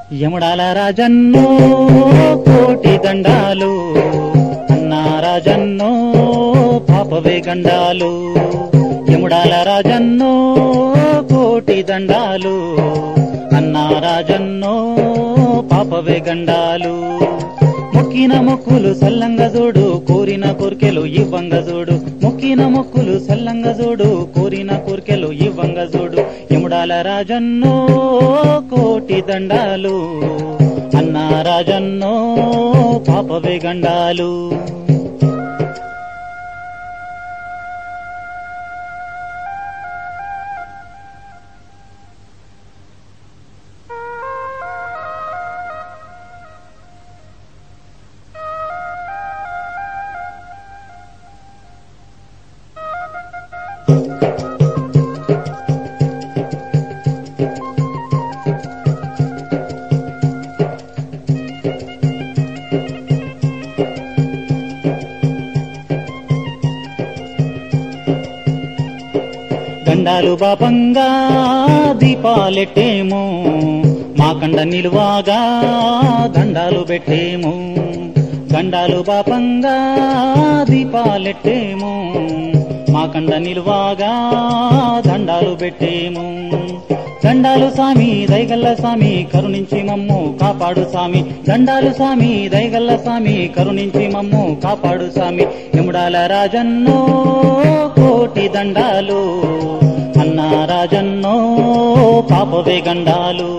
యముడాల రాజన్నో కోటి దండాలు అన్నా రాజన్నో పాపవే గండాలు యముడాల రాజన్నో కోటి దండాలు అన్నా రాజన్నో పాపవే గండాలు మొక్కిన మొక్కులు సల్లంగా చూడు కోరిన కోర్కెలు ఇవ్వంగ చూడు మొక్కిన మొక్కులు సల్లంగా చూడు కోరిన కోర్కెలు ఇవ్వంగ చూడు యముడాల రాజన్నో కోటి దండాలు అన్నా రాజన్నో పాపవే గండాలు గండాలు బాపంగా దీపాలెట్టేము మా కండ నిలువాగా దండాలు పెట్టేము గండాలు బాపంగా దీపాలెట్టేము మా కండ నిలువాగా దండాలు పెట్టేము దండాలు సామి దయగల్ల సామి కరుణించి మమ్ము కాపాడు సామి దండాలు సామి దయగల్ల సామి కరుణించి మమ్ము కాపాడు సామి యముడాల రాజన్నో కోటి దండాలు అన్నా రాజన్నో పాపవే గండాలు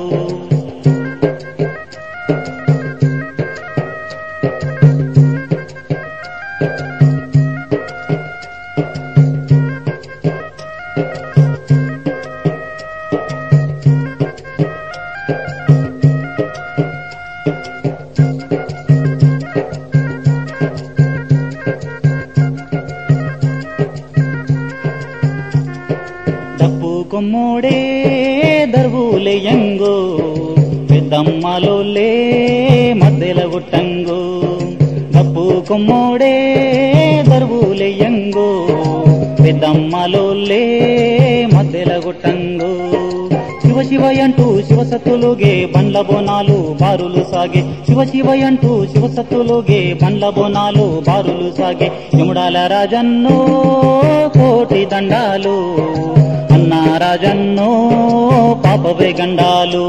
డప్పు కొమ్మోడే దర్వులేయంగో పెద్దమ్మలోలే మద్దెల గుట్టంగో డప్పు కొమ్మోడే దర్వులేయంగో పెద్దమ్మలోలే మద్దెల గుట్టంగో శివ శివ అంటూ శివసత్తులుగే బండ్ల బోనాలు బారులు సాగే శివ శివ అంటూ శివసత్తులుగే బండ్ల బోనాలు బారులు సాగే యముడాల రాజన్నో కోటి దండాలు అన్నా రాజన్నో పాపవే గండాలు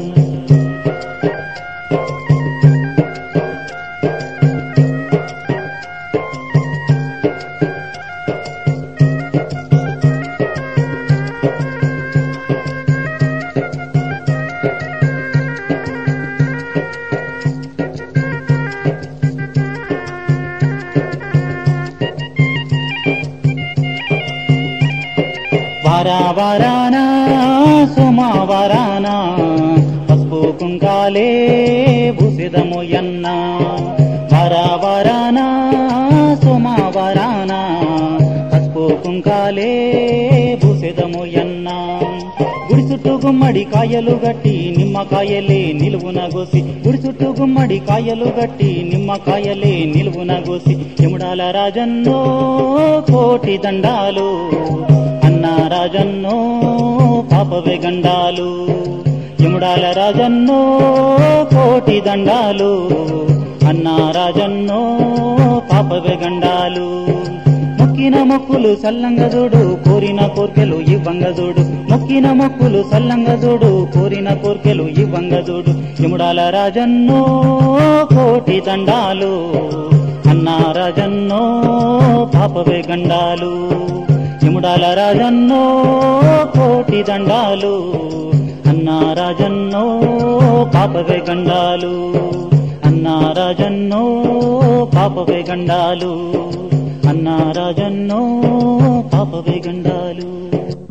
వారా వారాన సోమవారాన పసుపు కుంకాలే భూసిదము ఎన్న వారా వారాన సోమవారాన పసుపు కుంకాలే భూసిదము ఎన్న గుడి చుట్టూ గుమ్మడి కాయలు గట్టి నిమ్మకాయలే నిలువున గోసి గుడి చుట్టూ గుమ్మడి కాయలు గట్టి నిమ్మకాయలే నిలువున గోసి యముడాల రాజన్నో కోటి దండాలు అన్నా రాజన్నో పాపవే గండాలు యముడాల రాజన్నో కోటి దండాలు అన్నా రాజన్నో పాపవే గండాలు మొక్కిన మొక్కులు సల్లంగా చూడు కోరిన కోర్కెలు ఇవ్వంగ చూడు మొక్కిన మొక్కులు సల్లంగా చూడు కోరిన కోర్కెలు ఇవ్వంగ చూడు యముడాల రాజన్నో కోటి దండాలు అన్నా రాజన్నో పాపవే గండాలు యముడాల రాజన్నో కోటి దండాలు అన్నా రాజన్నో పాపవే గండాలు అన్నా రాజన్నో పాపవే గండాలు అన్నా రాజన్నో పాపవే గండాలు